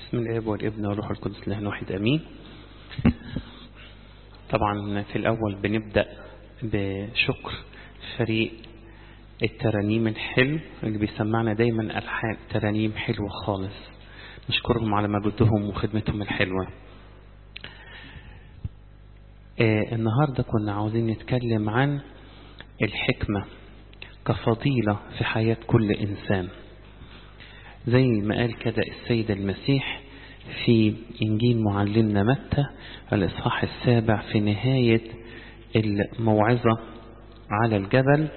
بسم الاب والابن والروح القدس الله واحد امين طبعا في الاول بنبدا بشكر فريق الترانيم الحلو اللي بيسمعنا دايما الحان ترانيم حلوه خالص نشكرهم على مجهودهم وخدمتهم الحلوه آه النهارده كنا عاوزين نتكلم عن الحكمه كفضيله في حياه كل انسان زي ما قال كده السيد المسيح في إنجيل معلمنا متى الإصحاح السابع في نهاية الموعظة على الجبل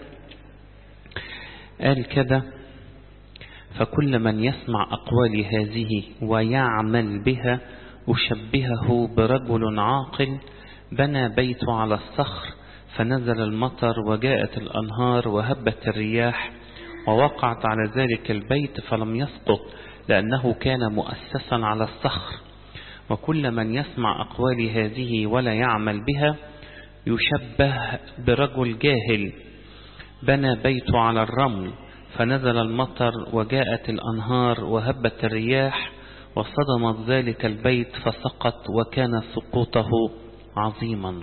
قال كده فكل من يسمع أقوال هذه ويعمل بها أشبهه برجل عاقل بنى بيته على الصخر فنزل المطر وجاءت الأنهار وهبت الرياح ووقعت على ذلك البيت فلم يسقط لأنه كان مؤسسا على الصخر وكل من يسمع أقوال هذه ولا يعمل بها يشبه برجل جاهل بنى بيته على الرمل فنزل المطر وجاءت الأنهار وهبت الرياح وصدمت ذلك البيت فسقط وكان سقوطه عظيما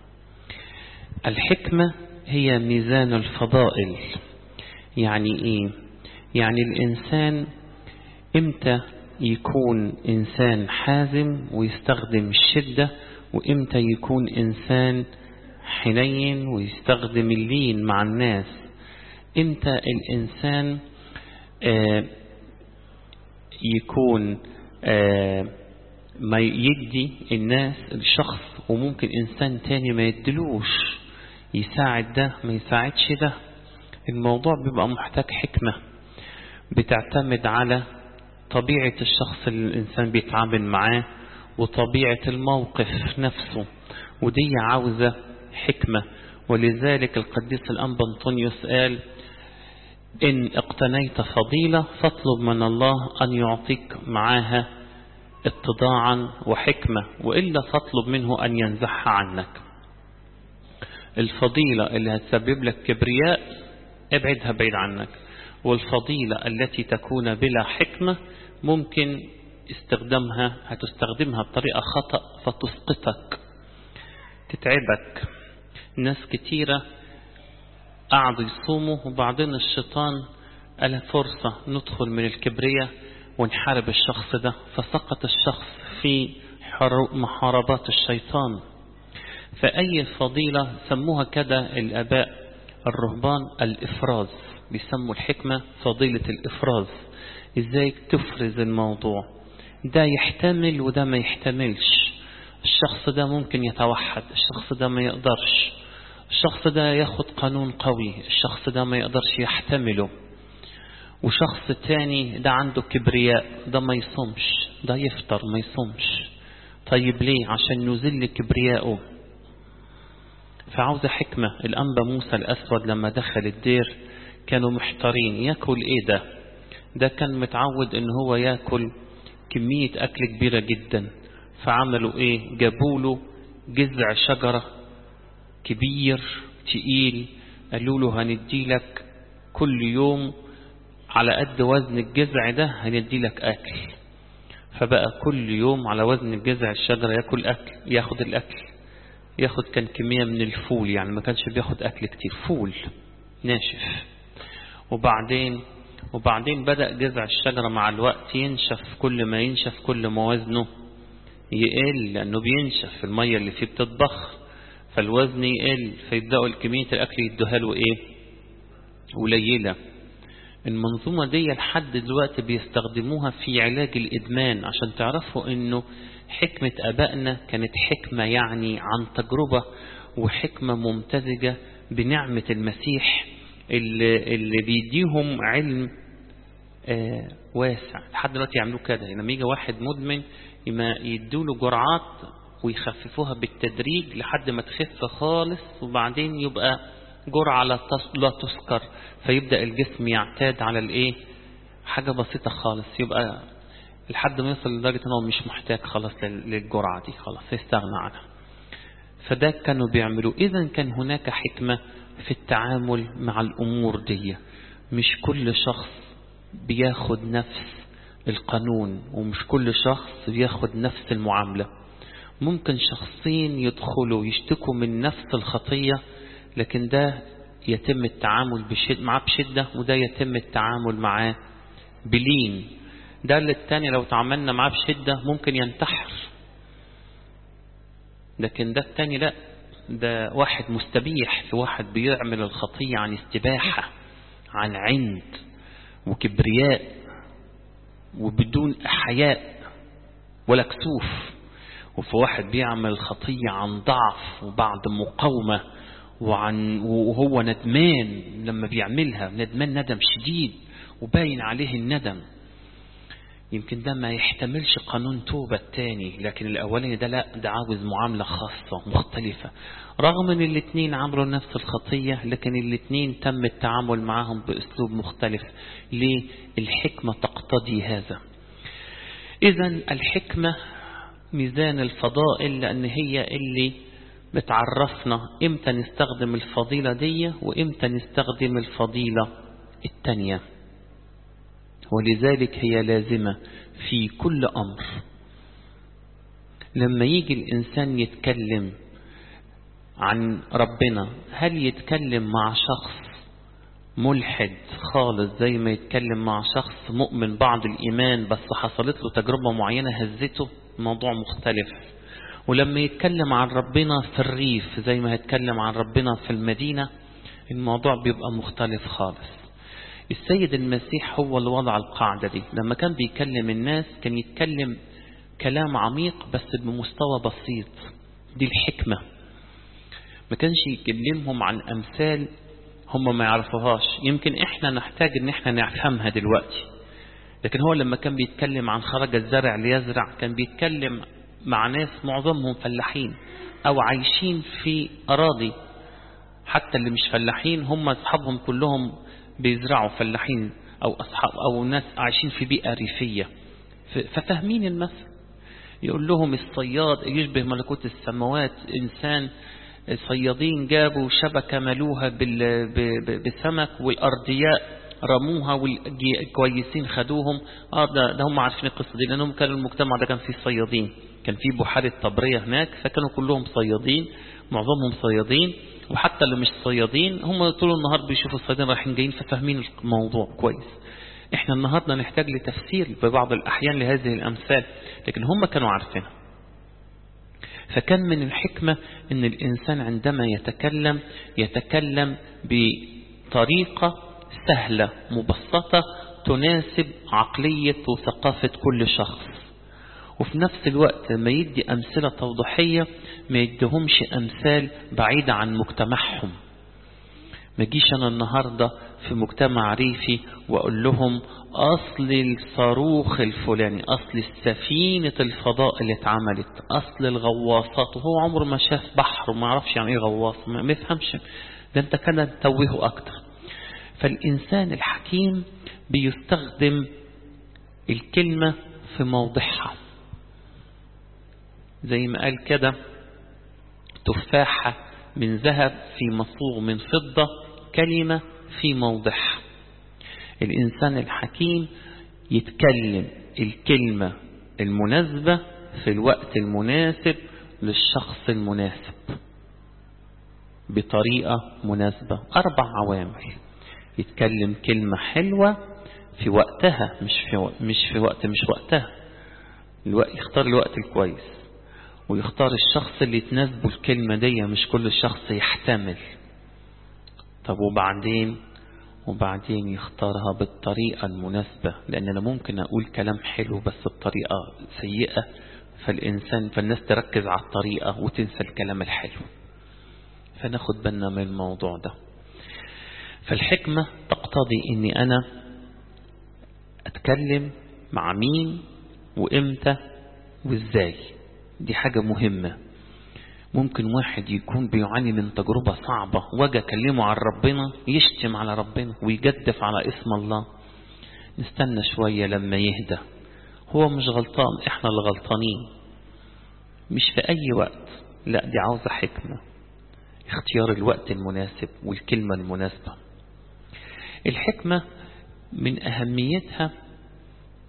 الحكمة هي ميزان الفضائل يعني ايه يعني الانسان امتى يكون انسان حازم ويستخدم الشدة وامتى يكون انسان حنين ويستخدم اللين مع الناس امتى الانسان آه يكون آه ما يدي الناس الشخص وممكن انسان تاني ما يدلوش يساعد ده ما يساعدش ده الموضوع بيبقى محتاج حكمة بتعتمد على طبيعة الشخص اللي الإنسان بيتعامل معاه وطبيعة الموقف نفسه ودي عاوزة حكمة ولذلك القديس الأنبا أنطونيوس قال إن اقتنيت فضيلة فاطلب من الله أن يعطيك معاها اتضاعا وحكمة وإلا فاطلب منه أن ينزحها عنك الفضيلة اللي هتسبب لك كبرياء ابعدها بعيد عنك والفضيلة التي تكون بلا حكمة ممكن استخدامها هتستخدمها بطريقة خطأ فتسقطك تتعبك ناس كتيرة قعدوا يصوموا وبعدين الشيطان قال فرصة ندخل من الكبرية ونحارب الشخص ده فسقط الشخص في محاربات الشيطان فأي فضيلة سموها كده الآباء الرهبان الإفراز بيسموا الحكمة فضيلة الإفراز إزاي تفرز الموضوع ده يحتمل وده ما يحتملش الشخص ده ممكن يتوحد الشخص ده ما يقدرش الشخص ده ياخد قانون قوي الشخص ده ما يقدرش يحتمله وشخص تاني ده عنده كبرياء ده ما يصومش ده يفطر ما يصومش طيب ليه عشان نزل كبرياءه فعاوزة حكمة الأنبا موسى الأسود لما دخل الدير كانوا محتارين ياكل إيه ده ده كان متعود إن هو ياكل كمية أكل كبيرة جدا فعملوا إيه جابوا له جذع شجرة كبير تقيل قالوا له هندي لك كل يوم على قد وزن الجذع ده هندي لك أكل فبقى كل يوم على وزن الجذع الشجرة ياكل أكل ياخد الأكل ياخد كان كمية من الفول يعني ما كانش بياخد أكل كتير فول ناشف وبعدين وبعدين بدأ جذع الشجرة مع الوقت ينشف كل ما ينشف كل ما وزنه يقل لأنه بينشف المية اللي فيه بتتضخ فالوزن يقل فيبدأوا الكمية الأكل يدوها له إيه قليلة المنظومة دي لحد دلوقتي بيستخدموها في علاج الإدمان عشان تعرفوا إنه حكمة أبائنا كانت حكمة يعني عن تجربة وحكمة ممتزجة بنعمة المسيح اللي, اللي بيديهم علم آه واسع لحد دلوقتي يعملوه كده لما يجي واحد مدمن يدوا له جرعات ويخففوها بالتدريج لحد ما تخف خالص وبعدين يبقى جرعة لا تسكر فيبدأ الجسم يعتاد على الايه حاجة بسيطة خالص يبقى لحد ما يصل لدرجة انه مش محتاج خلاص للجرعة دي خلاص يستغنى عنها فده كانوا بيعملوا اذا كان هناك حكمة في التعامل مع الامور دي مش كل شخص بياخد نفس القانون ومش كل شخص بياخد نفس المعاملة ممكن شخصين يدخلوا يشتكوا من نفس الخطية لكن ده يتم التعامل بشد معاه بشدة وده يتم التعامل معاه بلين ده اللي التاني لو تعاملنا معاه بشدة ممكن ينتحر لكن ده التاني لا ده واحد مستبيح في واحد بيعمل الخطية عن استباحة عن عند وكبرياء وبدون حياء ولا كسوف وفي واحد بيعمل الخطية عن ضعف وبعد مقاومة وعن وهو ندمان لما بيعملها ندمان ندم شديد وباين عليه الندم يمكن ده ما يحتملش قانون توبة التاني لكن الأولاني ده لا ده عاوز معاملة خاصة مختلفة رغم ان الاثنين عملوا نفس الخطية لكن الاثنين تم التعامل معهم بأسلوب مختلف ليه الحكمة تقتضي هذا إذا الحكمة ميزان الفضائل لأن هي اللي بتعرفنا امتى نستخدم الفضيلة دي وامتى نستخدم الفضيلة التانية ولذلك هي لازمة في كل أمر لما يجي الإنسان يتكلم عن ربنا هل يتكلم مع شخص ملحد خالص زي ما يتكلم مع شخص مؤمن بعض الإيمان بس حصلت له تجربة معينة هزته موضوع مختلف ولما يتكلم عن ربنا في الريف زي ما يتكلم عن ربنا في المدينة الموضوع بيبقى مختلف خالص السيد المسيح هو اللي وضع القاعدة دي لما كان بيكلم الناس كان يتكلم كلام عميق بس بمستوى بسيط دي الحكمة ما كانش يكلمهم عن أمثال هم ما يعرفوهاش يمكن احنا نحتاج ان احنا نفهمها دلوقتي لكن هو لما كان بيتكلم عن خرج الزرع ليزرع كان بيتكلم مع ناس معظمهم فلاحين او عايشين في اراضي حتى اللي مش فلاحين هم اصحابهم كلهم بيزرعوا فلاحين او اصحاب او ناس عايشين في بيئة ريفية ففاهمين المثل يقول لهم الصياد يشبه ملكوت السماوات انسان الصيادين جابوا شبكة ملوها بالسمك والأرضياء رموها والكويسين خدوهم اه ده, ده هم عارفين القصة دي لأنهم كانوا المجتمع ده كان فيه صيادين كان فيه بحيرة طبرية هناك فكانوا كلهم صيادين معظمهم صيادين وحتى اللي مش صيادين هم طول النهار بيشوفوا الصيادين رايحين جايين ففاهمين الموضوع كويس احنا النهاردة نحتاج لتفسير ببعض الأحيان لهذه الأمثال لكن هم كانوا عارفينها فكان من الحكمة أن الإنسان عندما يتكلم يتكلم بطريقة سهلة مبسطة تناسب عقلية وثقافة كل شخص وفي نفس الوقت لما يدي أمثلة توضيحية ما يديهمش أمثال بعيدة عن مجتمعهم ما جيش أنا النهاردة في مجتمع ريفي وأقول لهم أصل الصاروخ الفلاني أصل السفينة الفضاء اللي اتعملت أصل الغواصات وهو عمره ما شاف بحر وما يعرفش يعني ايه غواص ما يفهمش ده انت كده تتوهه أكتر فالإنسان الحكيم بيستخدم الكلمة في موضعها زي ما قال كده تفاحة من ذهب في مصوغ من فضة كلمة في موضعها الإنسان الحكيم يتكلم الكلمة المناسبة في الوقت المناسب للشخص المناسب بطريقة مناسبة أربع عوامل يتكلم كلمة حلوة في وقتها مش في مش في وقت مش وقتها الوقت يختار الوقت الكويس ويختار الشخص اللي تناسبه الكلمة دي مش كل شخص يحتمل طب وبعدين وبعدين يختارها بالطريقة المناسبة لأن أنا ممكن أقول كلام حلو بس بطريقة سيئة فالإنسان فالناس تركز على الطريقة وتنسى الكلام الحلو فناخد بالنا من الموضوع ده فالحكمة تقتضي أني أنا أتكلم مع مين وإمتى وإزاي دي حاجة مهمة ممكن واحد يكون بيعاني من تجربة صعبة واجي اكلمه عن ربنا يشتم على ربنا ويجدف على اسم الله نستنى شوية لما يهدى هو مش غلطان احنا اللي غلطانين مش في اي وقت لا دي عاوزة حكمة اختيار الوقت المناسب والكلمة المناسبة الحكمة من اهميتها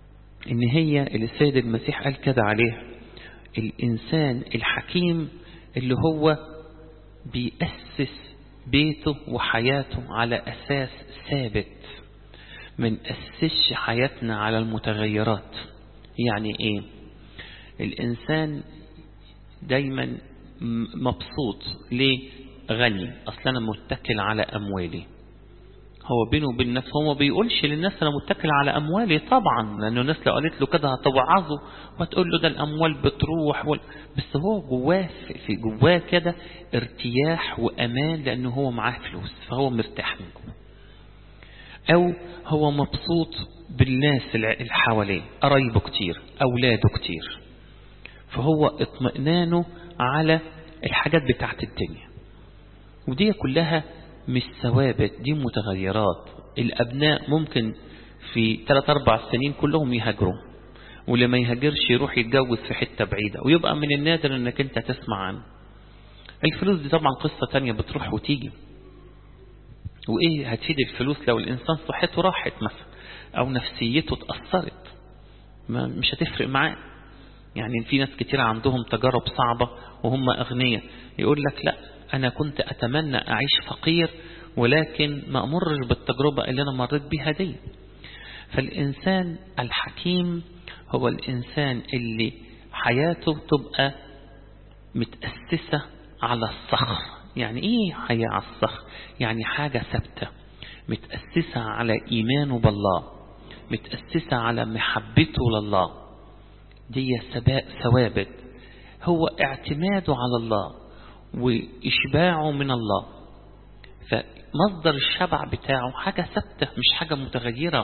إن هي اللي السيد المسيح قال كده عليها الإنسان الحكيم اللي هو بيأسس بيته وحياته على أساس ثابت من أسسش حياتنا على المتغيرات يعني إيه الإنسان دايما مبسوط ليه غني أصلا أنا متكل على أموالي هو بينه وبين نفسه هو ما بيقولش للناس أنا متكل على أموالي طبعا لأنه الناس لو قالت له كده هتوعظه وتقول له ده الأموال بتروح وال... بس هو جواه في جواه كده ارتياح وأمان لأنه هو معاه فلوس فهو مرتاح من جوه أو هو مبسوط بالناس اللي حواليه قرايبه كتير أولاده كتير فهو اطمئنانه على الحاجات بتاعت الدنيا ودي كلها مش ثوابت دي متغيرات الأبناء ممكن في 3-4 سنين كلهم يهاجروا واللي ما يهاجرش يروح يتجوز في حتة بعيدة ويبقى من النادر انك انت تسمع عنه الفلوس دي طبعا قصة تانية بتروح وتيجي وايه هتفيد الفلوس لو الانسان صحته راحت مثلا او نفسيته اتأثرت ما مش هتفرق معاه يعني في ناس كتير عندهم تجارب صعبة وهم أغنياء يقول لك لا أنا كنت أتمنى أعيش فقير ولكن ما أمرش بالتجربة اللي أنا مريت بها دي فالإنسان الحكيم هو الإنسان اللي حياته تبقى متأسسة على الصخر يعني إيه حياة على الصخر يعني حاجة ثابتة متأسسة على إيمانه بالله متأسسة على محبته لله دي ثوابت هو اعتماده على الله وإشباعه من الله فمصدر الشبع بتاعه حاجة ثابتة مش حاجة متغيرة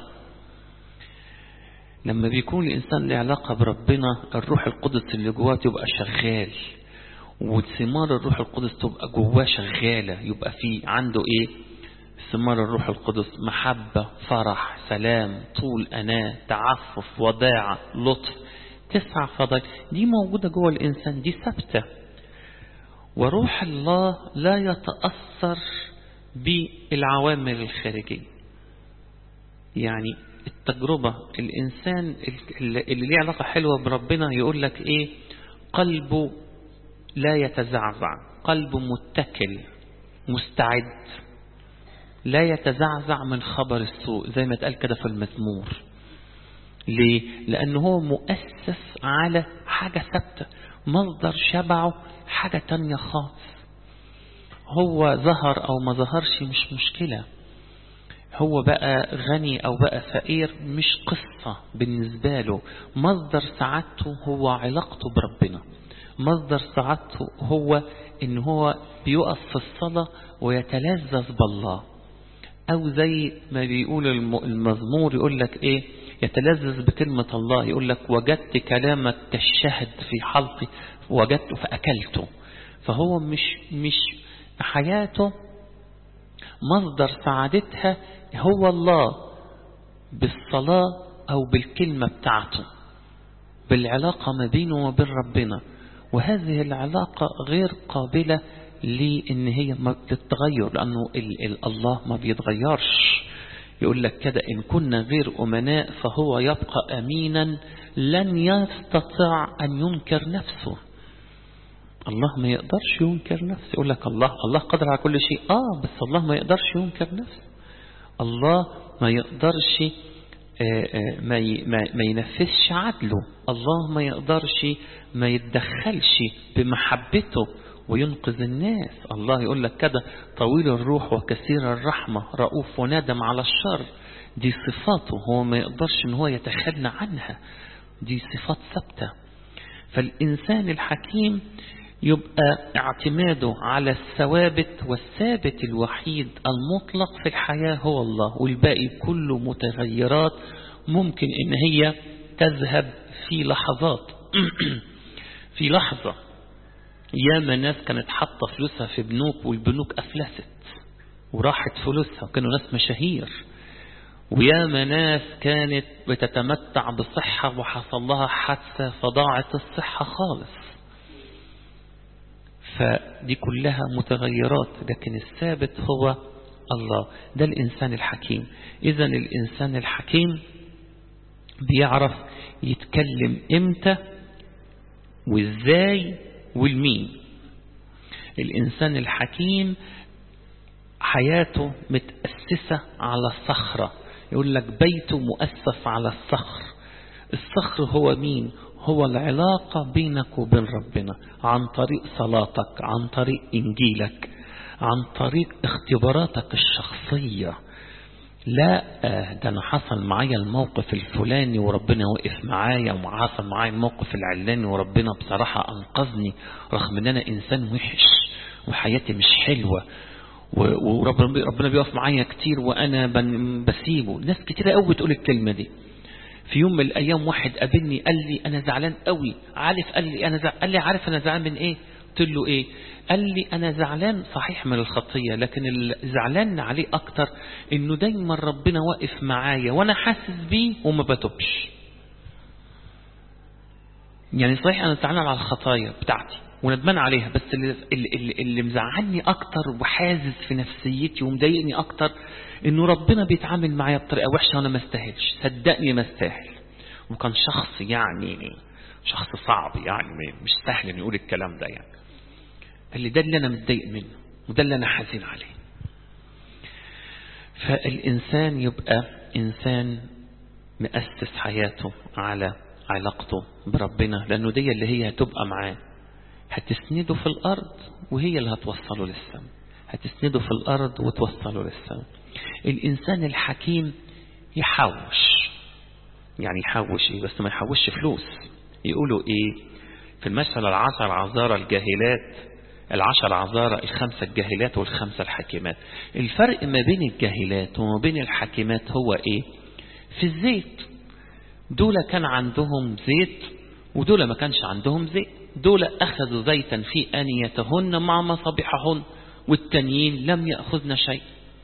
لما بيكون الإنسان له علاقة بربنا الروح القدس اللي جواه تبقى شغال وثمار الروح القدس تبقى جواه شغالة يبقى في عنده إيه ثمار الروح القدس محبة فرح سلام طول أناة تعفف وداعة لطف تسع فضائل دي موجودة جوه الإنسان دي ثابتة وروح الله لا يتأثر بالعوامل الخارجية يعني التجربة الإنسان اللي ليه علاقة حلوة بربنا يقول لك إيه قلبه لا يتزعزع قلبه متكل مستعد لا يتزعزع من خبر السوء زي ما اتقال كده في المزمور ليه؟ لأنه هو مؤسس على حاجة ثابتة مصدر شبعه حاجة تانية خالص هو ظهر أو ما ظهرش مش مشكلة هو بقى غني أو بقى فقير مش قصة بالنسبة له مصدر سعادته هو علاقته بربنا مصدر سعادته هو إن هو بيقف في الصلاة ويتلذذ بالله أو زي ما بيقول المزمور يقول لك إيه يتلذذ بكلمة الله يقول لك وجدت كلامك كالشهد في حلقي وجدته فأكلته فهو مش مش حياته مصدر سعادتها هو الله بالصلاة أو بالكلمة بتاعته بالعلاقة ما بينه وبين ربنا وهذه العلاقة غير قابلة لأن هي ما بتتغير لأنه ال ال الله ما بيتغيرش يقول لك كده إن كنا غير أمناء فهو يبقى أمينا لن يستطيع أن ينكر نفسه الله ما يقدرش ينكر نفسه يقول لك الله الله قادر على كل شيء آه بس الله ما يقدرش ينكر نفسه الله ما يقدرش ما ما ينفذش عدله الله ما يقدرش ما يتدخلش بمحبته وينقذ الناس الله يقول لك كده طويل الروح وكثير الرحمة رؤوف وندم على الشر دي صفاته هو ما يقدرش ان هو يتخلى عنها دي صفات ثابتة فالإنسان الحكيم يبقى اعتماده على الثوابت والثابت الوحيد المطلق في الحياة هو الله والباقي كله متغيرات ممكن ان هي تذهب في لحظات في لحظة ياما ناس كانت حاطة فلوسها في بنوك والبنوك أفلست وراحت فلوسها وكانوا ناس مشاهير وياما ناس كانت بتتمتع بصحة وحصل لها حادثة فضاعت الصحة خالص فدي كلها متغيرات لكن الثابت هو الله ده الإنسان الحكيم إذا الإنسان الحكيم بيعرف يتكلم امتى وازاي والمين الإنسان الحكيم حياته متأسسة على الصخرة يقول لك بيته مؤسس على الصخر الصخر هو مين هو العلاقة بينك وبين ربنا عن طريق صلاتك عن طريق إنجيلك عن طريق اختباراتك الشخصية لا ده أنا حصل معايا الموقف الفلاني وربنا وقف معايا وحصل معايا الموقف العلاني وربنا بصراحة أنقذني رغم أن أنا إنسان وحش وحياتي مش حلوة وربنا ربنا بيقف معايا كتير وأنا بسيبه ناس كتير قوي بتقول الكلمة دي في يوم من الأيام واحد قابلني قال لي أنا زعلان قوي عارف قال لي أنا زعلان قال لي عارف أنا زعلان من إيه قلت له إيه قال لي أنا زعلان صحيح من الخطية لكن زعلان عليه أكتر إنه دايما ربنا واقف معايا وأنا حاسس بيه وما بتوبش يعني صحيح أنا زعلان على الخطايا بتاعتي وندمان عليها بس اللي, اللي, اللي مزعلني أكتر وحازز في نفسيتي ومضايقني أكتر إنه ربنا بيتعامل معايا بطريقة وحشة وأنا ما استاهلش صدقني ما استاهل وكان شخص يعني شخص صعب يعني مش سهل إنه يقول الكلام ده يعني قال لي ده اللي أنا متضايق منه وده اللي أنا حزين عليه فالإنسان يبقى إنسان مؤسس حياته على علاقته بربنا لأنه دي اللي هي هتبقى معاه هتسنده في الأرض وهي اللي هتوصله للسماء هتسنده في الأرض وتوصله للسماء الإنسان الحكيم يحوش يعني يحوش إيه بس ما يحوش فلوس يقولوا إيه في المثل العشر عذارى الجاهلات العشر عذارى الخمسة الجاهلات والخمسة الحكيمات الفرق ما بين الجاهلات وما بين الحكيمات هو إيه في الزيت دول كان عندهم زيت ودول ما كانش عندهم زيت دول أخذوا زيتا في آنيتهن مع مصابيحهن والتانيين لم يأخذن شيء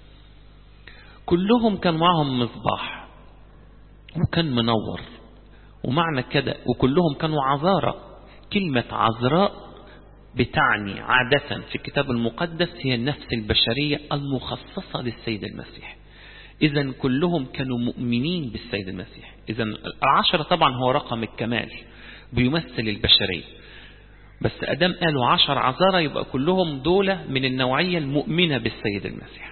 كلهم كان معهم مصباح وكان منور ومعنى كده وكلهم كانوا عذارى كلمة عذراء بتعني عادة في الكتاب المقدس هي النفس البشرية المخصصة للسيد المسيح إذا كلهم كانوا مؤمنين بالسيد المسيح إذا العشرة طبعا هو رقم الكمال بيمثل البشرية بس أدام قالوا عشر عذارى يبقى كلهم دولة من النوعية المؤمنة بالسيد المسيح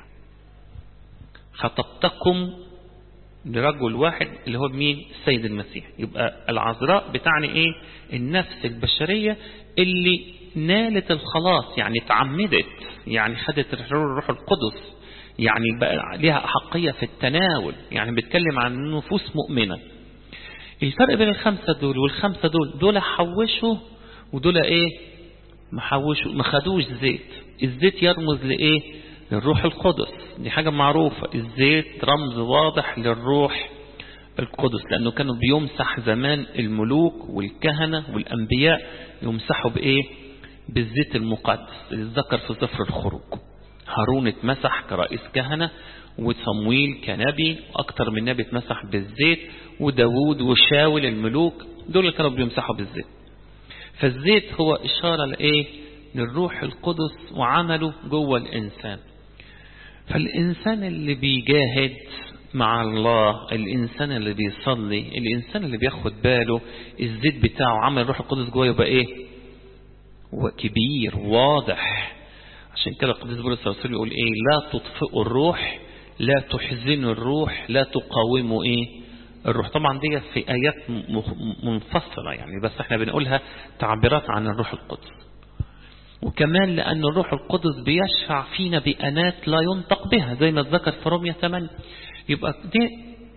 خطبتكم لرجل واحد اللي هو مين السيد المسيح يبقى العذراء بتعني ايه النفس البشرية اللي نالت الخلاص يعني تعمدت يعني خدت الروح القدس يعني بقى لها أحقية في التناول يعني بيتكلم عن نفوس مؤمنة الفرق بين الخمسة دول والخمسة دول دول حوشوا ودول ايه ما حوشوا ما خدوش زيت الزيت يرمز لايه للروح القدس دي حاجة معروفة الزيت رمز واضح للروح القدس لأنه كانوا بيمسح زمان الملوك والكهنة والأنبياء يمسحوا بإيه بالزيت المقدس اللي ذكر في سفر الخروج هارون اتمسح كرئيس كهنة وصمويل كنبي أكتر من نبي اتمسح بالزيت وداود وشاول الملوك دول اللي كانوا بيمسحوا بالزيت فالزيت هو إشارة لإيه للروح القدس وعمله جوه الإنسان فالإنسان اللي بيجاهد مع الله الإنسان اللي بيصلي الإنسان اللي بياخد باله الزيت بتاعه عمل الروح القدس جوه يبقى إيه هو كبير واضح عشان كده القديس بولس الرسول يقول إيه لا تطفئوا الروح لا تحزنوا الروح لا تقاوموا إيه الروح طبعا دي في آيات منفصلة يعني بس احنا بنقولها تعبيرات عن الروح القدس وكمان لأن الروح القدس بيشفع فينا بأنات لا ينطق بها زي ما ذكر في رومية 8 يبقى دي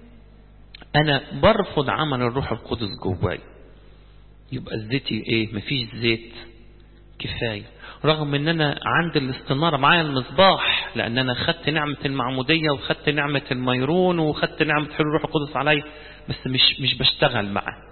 أنا برفض عمل الروح القدس جواي يبقى الزيت ايه مفيش زيت كفاية رغم ان انا عندي الاستنارة معايا المصباح لان انا خدت نعمة المعمودية وخدت نعمة الميرون وخدت نعمة حلول الروح القدس علي بس مش, مش بشتغل معاه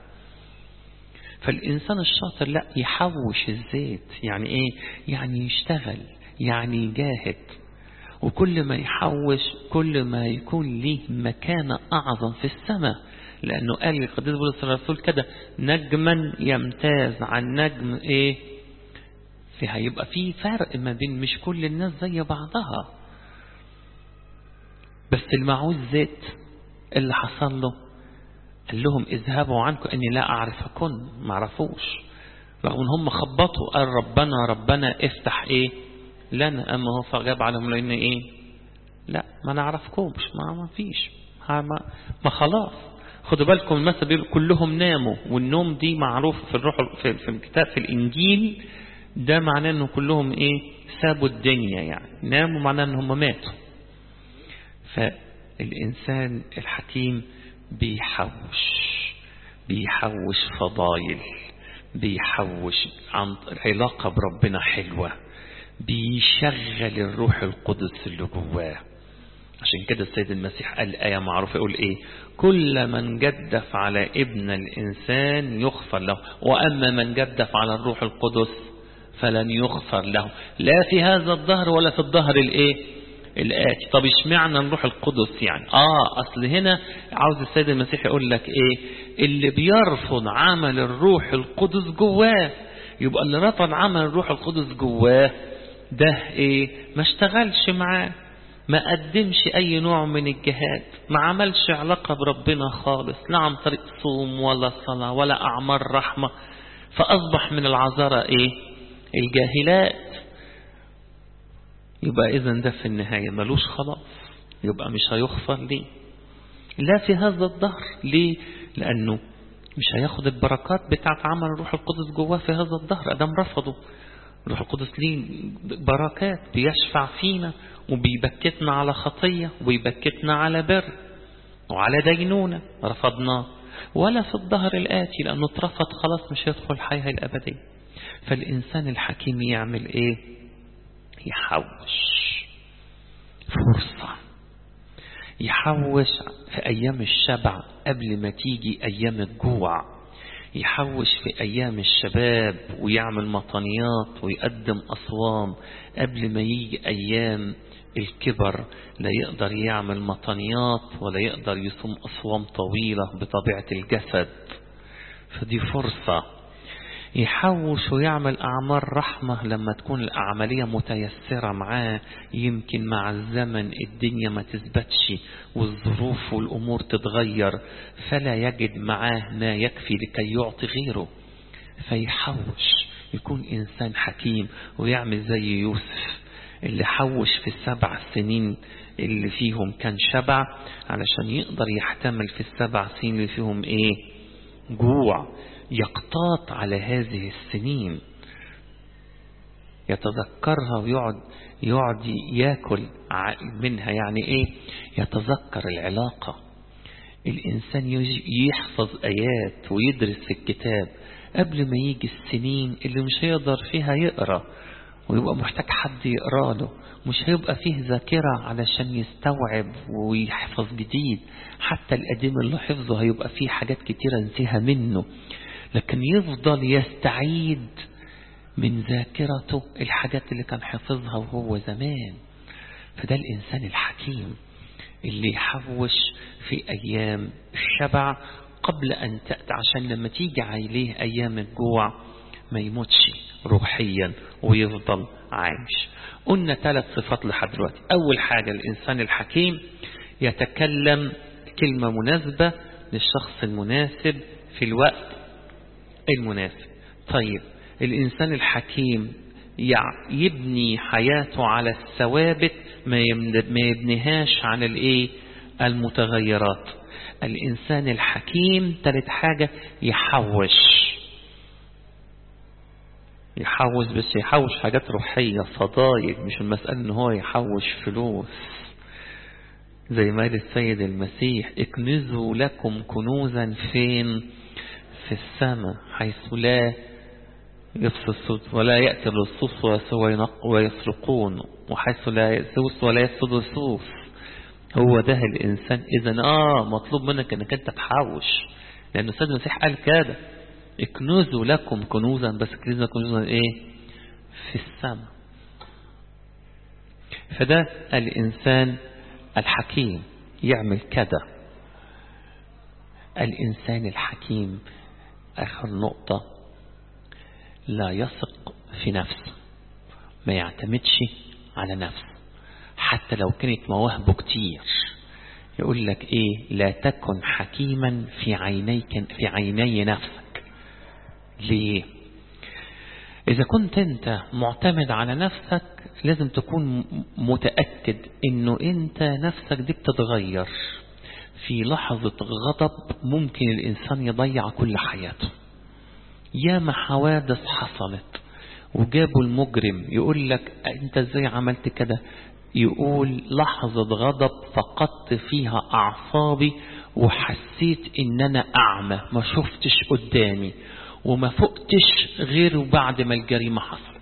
فالإنسان الشاطر لا يحوش الزيت يعني إيه يعني يشتغل يعني يجاهد وكل ما يحوش كل ما يكون ليه مكانة أعظم في السماء لأنه قال القديس بولس الرسول كده نجما يمتاز عن نجم إيه في هيبقى في فرق ما بين مش كل الناس زي بعضها بس المعوز زيت اللي حصل له قال لهم اذهبوا عنكم أني لا أعرفكم ما عرفوش رغم ان هم خبطوا قال ربنا ربنا افتح ايه لنا اما هو فجاب عليهم لان ايه لا ما نعرفكمش ما ما فيش ما, ما خلاص خدوا بالكم المثل بيقول كلهم ناموا والنوم دي معروف في الروح في, في الكتاب في الانجيل ده معناه انه كلهم ايه سابوا الدنيا يعني ناموا معناه ان هم ماتوا فالانسان الحكيم بيحوش بيحوش فضايل بيحوش عن علاقة بربنا حلوة بيشغل الروح القدس اللي جواه عشان كده السيد المسيح قال آية معروفة يقول إيه كل من جدف على ابن الإنسان يغفر له وأما من جدف على الروح القدس فلن يغفر له لا في هذا الظهر ولا في الظهر الإيه الآتي طب اشمعنى الروح القدس يعني آه أصل هنا عاوز السيد المسيح يقول لك إيه اللي بيرفض عمل الروح القدس جواه يبقى اللي رفض عمل الروح القدس جواه ده إيه ما اشتغلش معاه ما قدمش أي نوع من الجهاد ما عملش علاقة بربنا خالص لا عن طريق صوم ولا صلاة ولا أعمال رحمة فأصبح من العذارى إيه الجاهلات يبقى إذا ده في النهاية ملوش خلاص يبقى مش هيغفر ليه لا في هذا الظهر ليه لأنه مش هياخد البركات بتاعت عمل الروح القدس جواه في هذا الظهر أدام رفضه الروح القدس ليه بركات بيشفع فينا وبيبكتنا على خطية وبيبكتنا على بر وعلى دينونة رفضناه ولا في الظهر الآتي لأنه اترفض خلاص مش هيدخل الحياة الأبدية فالإنسان الحكيم يعمل إيه يحوش فرصة يحوش في أيام الشبع قبل ما تيجي أيام الجوع يحوش في أيام الشباب ويعمل مطنيات ويقدم أصوام قبل ما يجي أيام الكبر لا يقدر يعمل مطنيات ولا يقدر يصوم أصوام طويلة بطبيعة الجسد فدي فرصة يحوش ويعمل أعمال رحمة لما تكون العملية متيسرة معاه يمكن مع الزمن الدنيا ما تثبتش والظروف والأمور تتغير فلا يجد معاه ما يكفي لكي يعطي غيره فيحوش يكون إنسان حكيم ويعمل زي يوسف اللي حوش في السبع سنين اللي فيهم كان شبع علشان يقدر يحتمل في السبع سنين اللي فيهم ايه جوع يقتاط على هذه السنين يتذكرها ويقعد يقعد ياكل منها يعني ايه يتذكر العلاقة الإنسان يحفظ آيات ويدرس في الكتاب قبل ما يجي السنين اللي مش هيقدر فيها يقرأ ويبقى محتاج حد يقرأ له مش هيبقى فيه ذاكرة علشان يستوعب ويحفظ جديد حتى القديم اللي حفظه هيبقى فيه حاجات كتيرة نسيها منه لكن يفضل يستعيد من ذاكرته الحاجات اللي كان حفظها وهو زمان فده الإنسان الحكيم اللي يحوش في أيام الشبع قبل أن تأتي عشان لما تيجي عليه أيام الجوع ما يموتش روحيا ويفضل عايش قلنا ثلاث صفات لحد دلوقتي أول حاجة الإنسان الحكيم يتكلم كلمة مناسبة للشخص المناسب في الوقت المناسب طيب الإنسان الحكيم يبني حياته على الثوابت ما يبنيهاش على الايه المتغيرات الإنسان الحكيم ثالث حاجة يحوش يحوش بس يحوش حاجات روحية فضايل مش المسألة ان هو يحوش فلوس زي ما قال السيد المسيح اكنزوا لكم كنوزا فين في السماء حيث لا يفسد ولا يأتي اللصوص ويسرقون وحيث لا يسوس ولا يفسد اللصوص هو ده الإنسان إذا آه مطلوب منك أنك أنت تحوش لأن السيد المسيح قال كده اكنزوا لكم كنوزا بس كنوزا كنوزا ايه في السماء فده الإنسان الحكيم يعمل كده الإنسان الحكيم آخر نقطة لا يثق في نفسه ما يعتمدش على نفسه حتى لو كانت مواهبه كتير يقول لك ايه لا تكن حكيما في عينيك في عيني نفسك ليه إذا كنت أنت معتمد على نفسك لازم تكون متأكد أنه أنت نفسك دي بتتغير في لحظة غضب ممكن الإنسان يضيع كل حياته ياما حوادث حصلت وجابوا المجرم يقول لك أنت ازاي عملت كده يقول لحظة غضب فقدت فيها أعصابي وحسيت إن أنا أعمى ما شفتش قدامي وما فقتش غير بعد ما الجريمة حصلت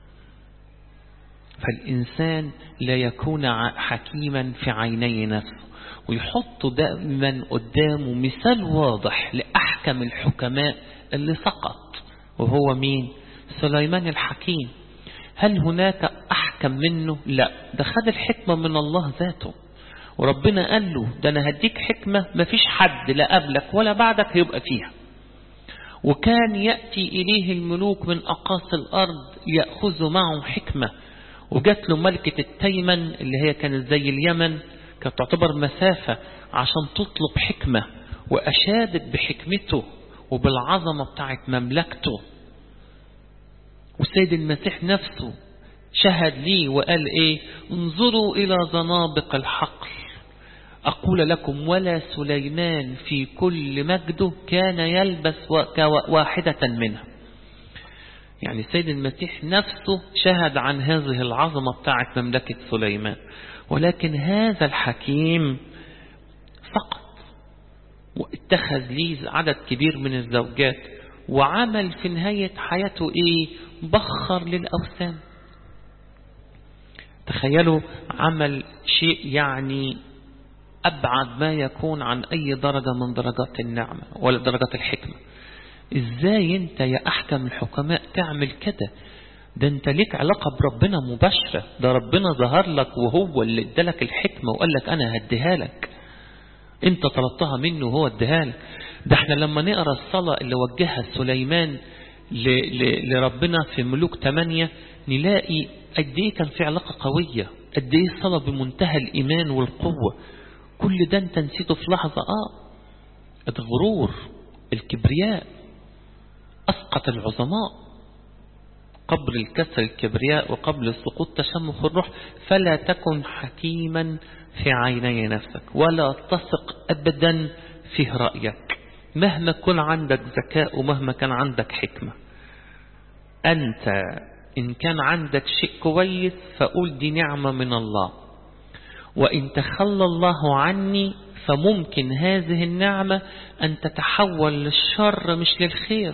فالإنسان لا يكون حكيما في عيني نفسه ويحط دائما قدامه مثال واضح لأحكم الحكماء اللي سقط وهو مين سليمان الحكيم هل هناك أحكم منه لا ده خد الحكمة من الله ذاته وربنا قال له ده أنا هديك حكمة مفيش حد لا قبلك ولا بعدك هيبقى فيها وكان يأتي إليه الملوك من أقاصي الأرض يأخذ معه حكمة وجات له ملكة التيمن اللي هي كانت زي اليمن كانت تعتبر مسافة عشان تطلب حكمة وأشادت بحكمته وبالعظمة بتاعت مملكته والسيد المسيح نفسه شهد لي وقال ايه انظروا الى زنابق الحقل أقول لكم ولا سليمان في كل مجده كان يلبس واحدة منها يعني السيد المسيح نفسه شهد عن هذه العظمة بتاعت مملكة سليمان ولكن هذا الحكيم سقط واتخذ لي عدد كبير من الزوجات وعمل في نهاية حياته ايه بخر للأوثان تخيلوا عمل شيء يعني أبعد ما يكون عن أي درجة من درجات النعمة ولا درجات الحكمة إزاي أنت يا أحكم الحكماء تعمل كده ده أنت ليك علاقة بربنا مباشرة ده ربنا ظهر لك وهو اللي ادالك الحكمة وقال لك أنا هديها لك أنت طلبتها منه وهو اديها لك ده احنا لما نقرأ الصلاة اللي وجهها سليمان لربنا في ملوك 8 نلاقي قد ايه كان في علاقة قوية قد ايه صلاة بمنتهى الإيمان والقوة كل ده انت نسيته في لحظة اه الغرور الكبرياء أسقط العظماء قبل الكسر الكبرياء وقبل السقوط تشمخ الروح فلا تكن حكيما في عيني نفسك ولا تثق أبدا في رأيك مهما كن عندك ذكاء ومهما كان عندك حكمة أنت إن كان عندك شيء كويس فقول دي نعمة من الله وإن تخلى الله عني فممكن هذه النعمة أن تتحول للشر مش للخير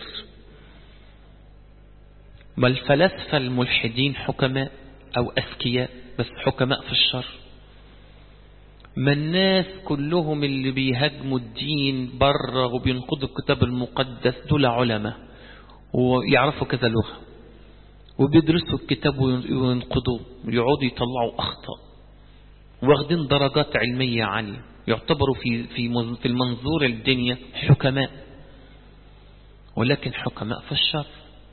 ما الفلاسفة الملحدين حكماء أو أذكياء بس حكماء في الشر ما الناس كلهم اللي بيهاجموا الدين بره وبينقضوا الكتاب المقدس دول علماء ويعرفوا كذا لغة وبيدرسوا الكتاب وينقضوه ويقعدوا يطلعوا أخطاء واخدين درجات علمية عالية يعتبروا في في في المنظور الدنيا حكماء ولكن حكماء في الشر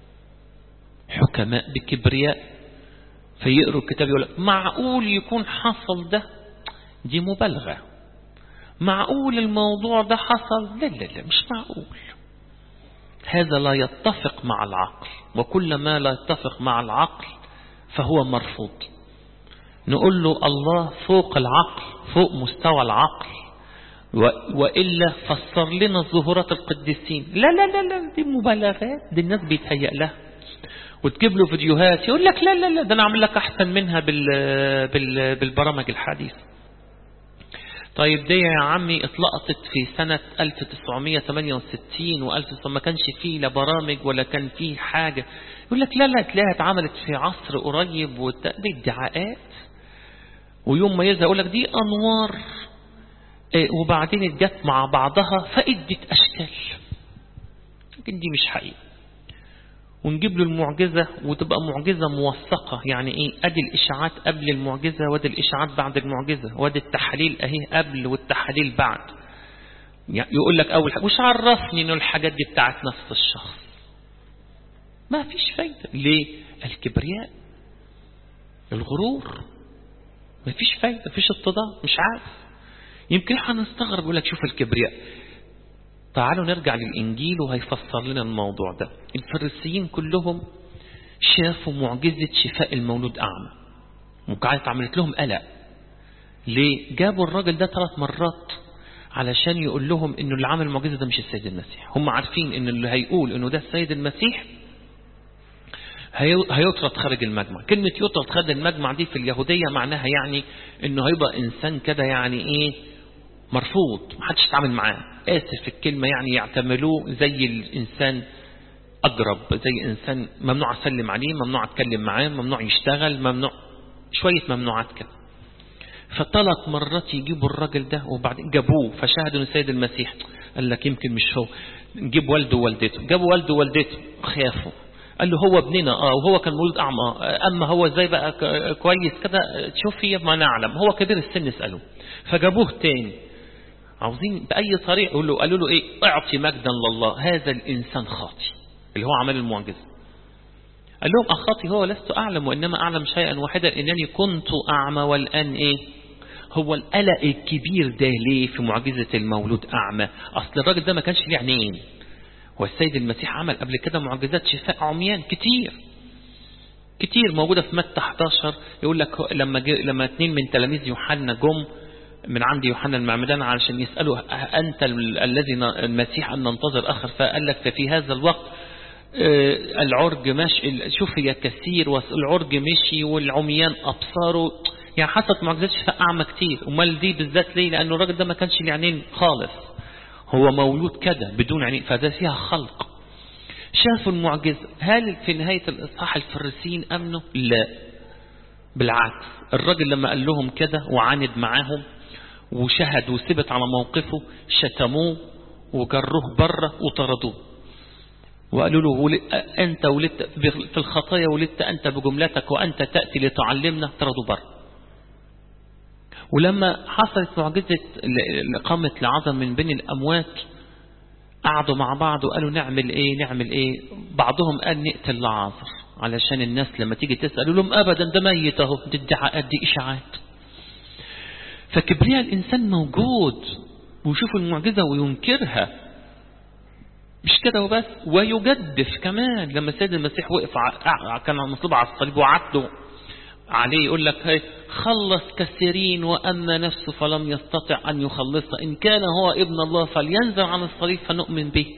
حكماء بكبرياء فيقروا الكتاب يقول لك معقول يكون حصل ده دي مبالغة معقول الموضوع ده حصل لا لا لا مش معقول هذا لا يتفق مع العقل وكل ما لا يتفق مع العقل فهو مرفوض نقول له الله فوق العقل فوق مستوى العقل وإلا فسر لنا ظهورات القديسين لا لا لا لا دي مبالغات دي الناس بيتهيأ لها وتجيب له فيديوهات يقول لك لا لا لا ده انا اعمل لك احسن منها بال بال بالبرامج الحديثة طيب دي يا عمي اتلقطت في سنة 1968 و1900 ما كانش فيه لا برامج ولا كان فيه حاجة يقول لك لا لا تلاقيها اتعملت في عصر قريب دي ادعاءات ويوم ما يزهق يقول لك دي أنوار وبعدين اتجت مع بعضها فادت أشكال لكن دي مش حقيقة ونجيب له المعجزة وتبقى معجزة موثقة يعني ايه ادي الاشاعات قبل المعجزة وادي الاشاعات بعد المعجزة وادي التحليل اهي قبل والتحليل بعد يعني يقول لك اول حاجة وش عرفني انه الحاجات دي بتاعت نفس الشخص ما فيش فايدة ليه الكبرياء الغرور ما فيش فايدة فيش اتضاع مش عارف يمكن احنا نستغرب يقول لك شوف الكبرياء تعالوا نرجع للإنجيل وهيفسر لنا الموضوع ده الفريسيين كلهم شافوا معجزة شفاء المولود أعمى وكانت عملت لهم قلق ليه جابوا الراجل ده ثلاث مرات علشان يقول لهم انه اللي عمل المعجزة ده مش السيد المسيح هم عارفين ان اللي هيقول انه ده السيد المسيح هيطرد خارج المجمع كلمة يطرد خارج المجمع دي في اليهودية معناها يعني انه هيبقى انسان كده يعني ايه مرفوض محدش يتعامل معاه آسف في الكلمة يعني يعتملوه زي الإنسان أقرب زي إنسان ممنوع أسلم عليه ممنوع أتكلم معاه ممنوع يشتغل ممنوع شوية ممنوعات كده فثلاث مرات يجيبوا الراجل ده وبعدين جابوه فشاهدوا السيد المسيح قال لك يمكن مش هو نجيب والده ووالدته جابوا والده ووالدته خافوا قال له هو ابننا اه وهو كان مولود اعمى اما هو ازاي بقى كويس كده تشوفي ما نعلم هو كبير السن اساله فجابوه تاني عاوزين بأي طريقة يقولوا قالوا له إيه اعطي مجدا لله هذا الإنسان خاطي اللي هو عمل المعجزة قال لهم أخاطي هو لست أعلم وإنما أعلم شيئا واحدا إنني كنت أعمى والآن إيه هو القلق الكبير ده ليه في معجزة المولود أعمى أصل الراجل ده ما كانش ليه عينين والسيد المسيح عمل قبل كده معجزات شفاء عميان كتير كتير موجودة في متى 11 يقول لك لما لما اثنين من تلاميذ يوحنا جم من عند يوحنا المعمدان علشان يسأله أنت الذي المسيح أن ننتظر آخر فقال لك ففي هذا الوقت العرج ماشي شوف هي كثير والعرج مشي والعميان أبصاره يعني حصلت معجزات شفاء أعمى كتير أمال دي بالذات ليه لأنه الراجل ده ما كانش ليه عينين خالص هو مولود كده بدون عينين فده فيها خلق شافوا المعجزة هل في نهاية الإصحاح الفريسيين أمنوا لا بالعكس الراجل لما قال لهم كده وعاند معاهم وشهد وثبت على موقفه شتموه وجروه بره وطردوه وقالوا له أنت ولدت في الخطايا ولدت أنت بجملتك وأنت تأتي لتعلمنا طردوا بره ولما حصلت معجزة إقامة لعظم من بين الأموات قعدوا مع بعض وقالوا نعمل إيه نعمل إيه بعضهم قال نقتل لعازر علشان الناس لما تيجي تسأل لهم أبدا ده ميت أهو دي ادعاءات دي إشاعات فكبرياء الإنسان موجود ويشوف المعجزة وينكرها مش كده وبس ويجدف كمان لما سيد المسيح وقف كان مصلوب على الصليب وعدوا عليه يقول لك هي خلص كثيرين وأما نفسه فلم يستطع أن يخلصها إن كان هو ابن الله فلينزل عن الصليب فنؤمن به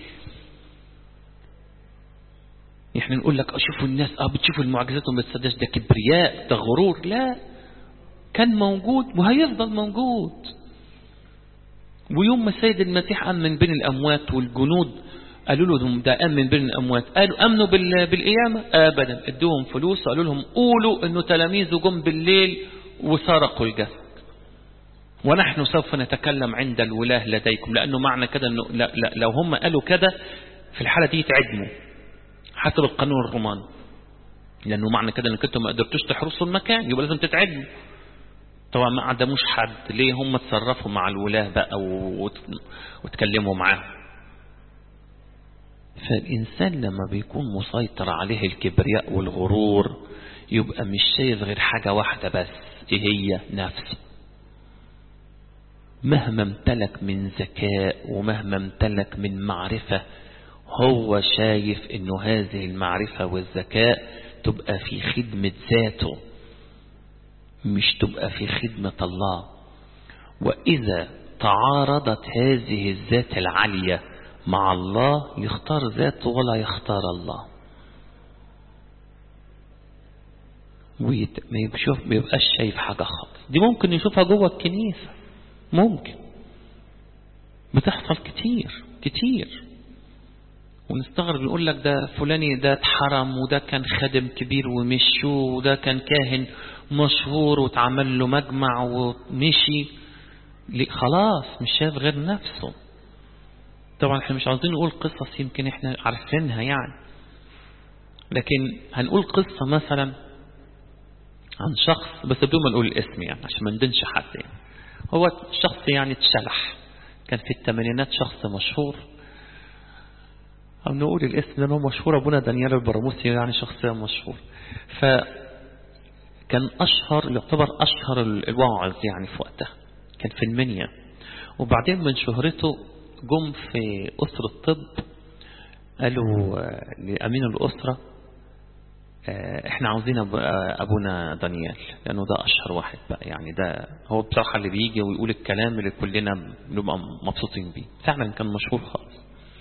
احنا نقول لك اشوفوا الناس اه بتشوفوا المعجزات وما تصدقش ده كبرياء ده غرور لا كان موجود وهيفضل موجود ويوم ما السيد المسيح قام من بين الأموات والجنود قالوا لهم ده قام من بين الأموات قالوا أمنوا بالقيامة أبدا ادوهم فلوس قالوا لهم قولوا أنه تلاميذه جم بالليل وسرقوا الجسد ونحن سوف نتكلم عند الولاة لديكم لأنه معنى كده أنه لا لا لو هم قالوا كده في الحالة دي يتعدموا حسب القانون الروماني لأنه معنى كده أنك انتم ما قدرتوش تحرسوا المكان يبقى لازم تتعدموا طبعا ما عدموش حد ليه هم تصرفوا مع الولاة بقى وتكلموا معاهم فالإنسان لما بيكون مسيطر عليه الكبرياء والغرور يبقى مش شايف غير حاجة واحدة بس ايه هي نفسه مهما امتلك من ذكاء ومهما امتلك من معرفة هو شايف انه هذه المعرفة والذكاء تبقى في خدمة ذاته مش تبقى في خدمة الله وإذا تعارضت هذه الذات العالية مع الله يختار ذاته ولا يختار الله وما يشوف ما يبقاش شايف حاجة خالص دي ممكن يشوفها جوه الكنيسة ممكن بتحصل كتير كتير ونستغرب نقول لك ده فلاني ده اتحرم وده كان خادم كبير ومشوه وده كان كاهن مشهور واتعمل له مجمع ومشي خلاص مش شايف غير نفسه طبعا احنا مش عاوزين نقول قصص يمكن احنا عارفينها يعني لكن هنقول قصة مثلا عن شخص بس بدون ما نقول الاسم يعني عشان ما ندنش حد يعني هو شخص يعني اتشلح كان في الثمانينات شخص مشهور أو نقول الاسم لأنه مشهور أبونا دانيال البراموسي يعني شخصية مشهور فكان أشهر يعتبر أشهر الواعظ يعني في وقتها كان في المنيا وبعدين من شهرته جم في أسرة الطب قالوا لأمين الأسرة احنا عاوزين أبونا دانيال لأنه ده أشهر واحد بقى يعني ده هو بصراحة اللي بيجي ويقول الكلام اللي كلنا بنبقى مبسوطين بيه فعلا كان مشهور خالص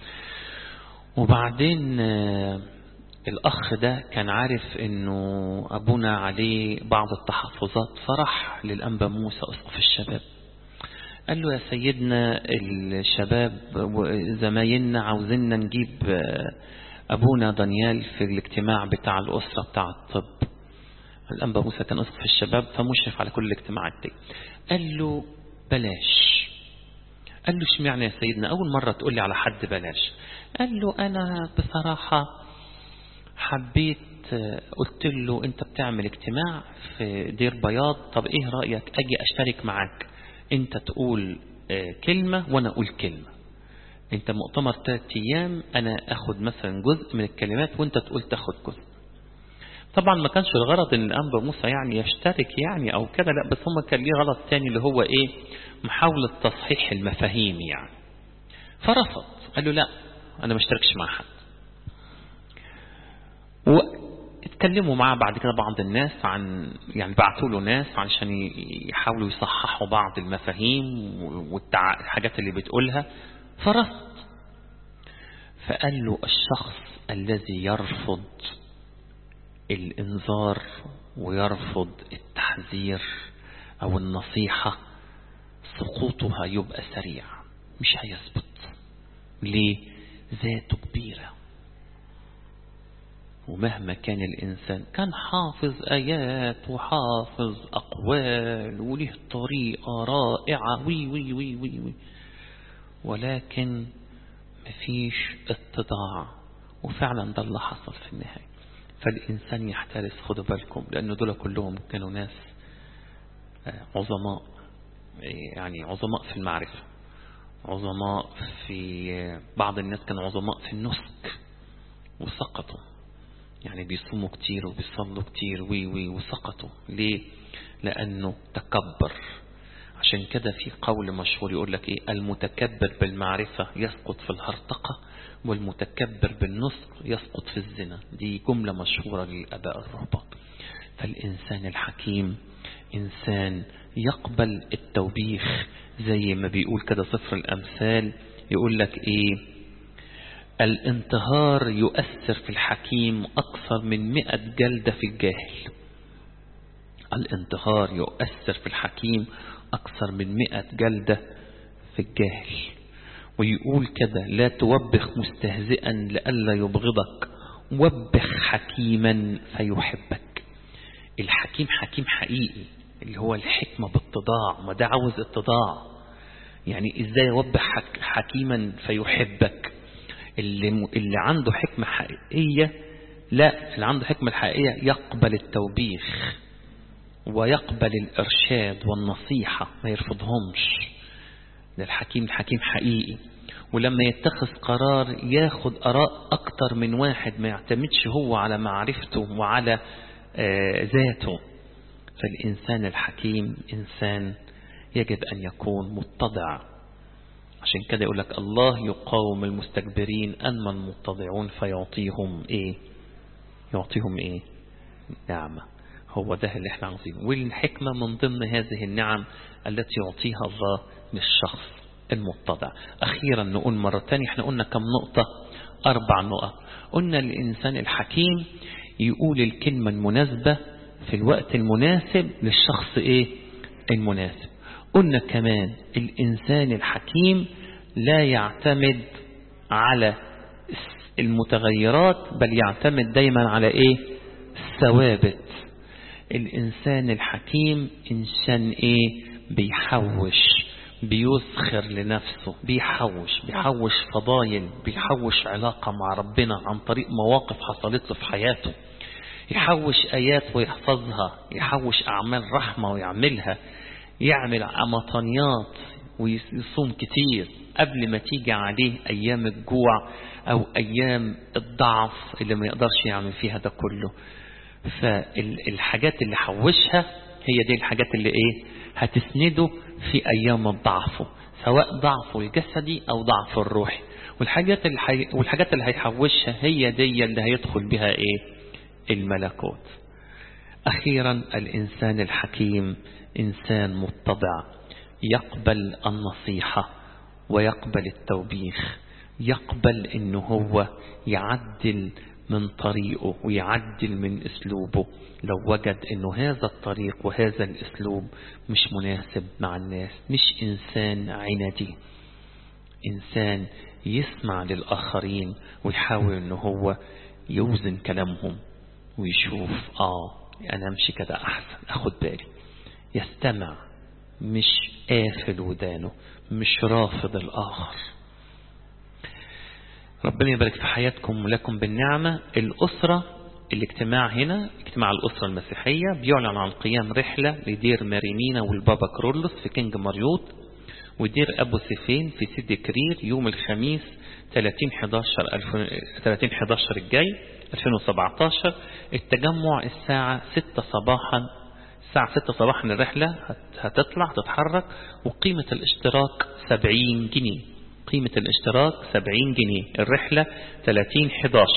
وبعدين الأخ ده كان عارف أنه أبونا عليه بعض التحفظات فرح للأنبا موسى أسقف الشباب قال له يا سيدنا الشباب وزمايلنا عاوزيننا نجيب أبونا دانيال في الاجتماع بتاع الأسرة بتاع الطب الأنبا موسى كان أسقف الشباب فمشرف على كل الاجتماعات دي قال له بلاش قال له اشمعنى يا سيدنا أول مرة تقول لي على حد بلاش قال له أنا بصراحة حبيت قلت له أنت بتعمل اجتماع في دير بياض طب إيه رأيك أجي أشترك معاك أنت تقول كلمة وأنا أقول كلمة أنت مؤتمر ثلاث أيام أنا أخد مثلا جزء من الكلمات وأنت تقول تاخد جزء طبعا ما كانش الغرض ان الانبا موسى يعني يشترك يعني او كده لا بس هم كان ليه غرض تاني اللي هو ايه محاولة تصحيح المفاهيم يعني فرفض قال له لا انا ما اشتركش مع حد واتكلموا معاه بعد كده بعض الناس عن يعني بعتوا له ناس علشان يحاولوا يصححوا بعض المفاهيم والحاجات اللي بتقولها فرفض فقال له الشخص الذي يرفض الانذار ويرفض التحذير او النصيحة سقوطها يبقى سريع مش هيثبت ليه ذاته كبيرة ومهما كان الإنسان كان حافظ آيات وحافظ أقوال وله طريقة رائعة وي وي وي وي, وي ولكن مفيش اتضاع وفعلا ده اللي حصل في النهاية فالإنسان يحترس خدوا بالكم لأنه دول كلهم كانوا ناس عظماء يعني عظماء في المعرفة عظماء في بعض الناس كانوا عظماء في النسك وسقطوا يعني بيصوموا كتير وبيصلوا كتير وي وي وسقطوا ليه لأنه تكبر عشان كده في قول مشهور يقول لك ايه المتكبر بالمعرفة يسقط في الهرطقة والمتكبر بالنصر يسقط في الزنا دي جملة مشهورة للأباء الرهبان فالإنسان الحكيم إنسان يقبل التوبيخ زي ما بيقول كده صفر الأمثال يقول لك إيه الانتهار يؤثر في الحكيم أكثر من مئة جلدة في الجاهل الانتهار يؤثر في الحكيم أكثر من مئة جلدة في الجاهل ويقول كده لا توبخ مستهزئا لئلا يبغضك وبخ حكيما فيحبك الحكيم حكيم حقيقي اللي هو الحكمة بالتضاع ما ده عاوز اتضاع يعني ازاي يوبخ حكيما فيحبك اللي, اللي عنده حكمة حقيقية لا اللي عنده حكمة الحقيقية يقبل التوبيخ ويقبل الإرشاد والنصيحة ما يرفضهمش ده الحكيم الحكيم حقيقي ولما يتخذ قرار ياخد أراء أكتر من واحد ما يعتمدش هو على معرفته وعلى آه ذاته فالإنسان الحكيم إنسان يجب أن يكون متضع عشان كده يقول لك الله يقاوم المستكبرين أما المتضعون فيعطيهم إيه يعطيهم إيه نعمة هو ده اللي احنا عاوزينه والحكمة من ضمن هذه النعم التي يعطيها الله للشخص المتضع أخيرا نقول مرة تانية احنا قلنا كم نقطة أربع نقط قلنا الإنسان الحكيم يقول الكلمة المناسبة في الوقت المناسب للشخص ايه المناسب قلنا كمان الإنسان الحكيم لا يعتمد على المتغيرات بل يعتمد دايما على ايه الثوابت الإنسان الحكيم إنسان إيه بيحوش بيسخر لنفسه بيحوش بيحوش فضايل بيحوش علاقة مع ربنا عن طريق مواقف حصلت في حياته يحوش آيات ويحفظها يحوش أعمال رحمة ويعملها يعمل مطنيات ويصوم كتير قبل ما تيجي عليه أيام الجوع أو أيام الضعف اللي ما يقدرش يعمل فيها ده كله فالحاجات اللي حوشها هي دي الحاجات اللي ايه هتسنده في ايام الضعف سواء ضعفه الجسدي أو ضعفه الروحي والحاجات اللي حي... والحاجات اللي هيحوشها هي دي اللي هيدخل بها ايه الملكوت أخيرا الإنسان الحكيم إنسان متضع يقبل النصيحة ويقبل التوبيخ يقبل انه هو يعدل من طريقه ويعدل من اسلوبه لو وجد انه هذا الطريق وهذا الاسلوب مش مناسب مع الناس مش انسان عندي انسان يسمع للاخرين ويحاول انه هو يوزن كلامهم ويشوف اه انا امشي كده احسن اخد بالي يستمع مش قافل ودانه مش رافض الآخر ربنا يبارك في حياتكم ولكم بالنعمة الأسرة الاجتماع هنا اجتماع الأسرة المسيحية بيعلن عن قيام رحلة لدير مارينينا والبابا كرولوس في كينج مريوط ودير أبو سيفين في سيدي كرير يوم الخميس 30 11 30 11 الجاي 2017 التجمع الساعة 6 صباحا الساعة 6 صباحا الرحلة هتطلع تتحرك وقيمة الاشتراك 70 جنيه قيمة الاشتراك 70 جنيه الرحلة 30 11